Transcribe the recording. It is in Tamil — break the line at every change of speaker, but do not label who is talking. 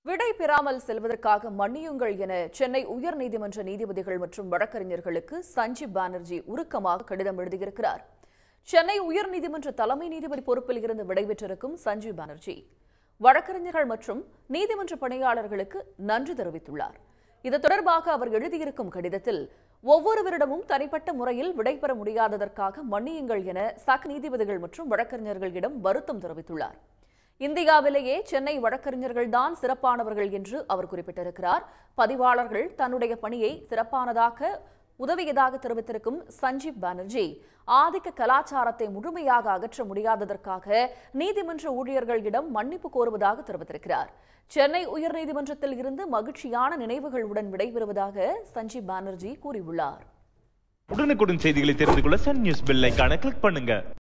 விடை பெறாமல் செல்வதற்காக மன்னியுங்கள் என சென்னை உயர்நீதிமன்ற நீதிபதிகள் மற்றும் வழக்கறிஞர்களுக்கு சஞ்சீப் பானர்ஜி உருக்கமாக கடிதம் எழுதியிருக்கிறார் சென்னை உயர்நீதிமன்ற தலைமை நீதிபதி பொறுப்பில் இருந்து விடைபெற்றிருக்கும் சஞ்சீப் பானர்ஜி வழக்கறிஞர்கள் மற்றும் நீதிமன்ற பணியாளர்களுக்கு நன்றி தெரிவித்துள்ளார் இது தொடர்பாக அவர் எழுதியிருக்கும் கடிதத்தில் ஒவ்வொருவரிடமும் தனிப்பட்ட முறையில் விடைபெற முடியாததற்காக மன்னியுங்கள் என சக நீதிபதிகள் மற்றும் வழக்கறிஞர்களிடம் வருத்தம் தெரிவித்துள்ளார் இந்தியாவிலேயே சென்னை வழக்கறிஞர்கள் தான் சிறப்பானவர்கள் என்று அவர் குறிப்பிட்டிருக்கிறார் பதிவாளர்கள் தன்னுடைய பணியை சிறப்பானதாக உதவியதாக தெரிவித்திருக்கும் சஞ்சீப் பானர்ஜி ஆதிக்க கலாச்சாரத்தை முழுமையாக அகற்ற முடியாததற்காக நீதிமன்ற ஊழியர்களிடம் மன்னிப்பு கோருவதாக தெரிவித்திருக்கிறார் சென்னை உயர்நீதிமன்றத்தில் இருந்து மகிழ்ச்சியான நினைவுகளுடன் விடைபெறுவதாக சஞ்சீப் பானர்ஜி கூறியுள்ளார்
உடனுக்குடன் செய்திகளை தெரிந்து கொள்ள சன் நியூஸ் பெல் ஐகானை கிளிக் பண்ணுங்க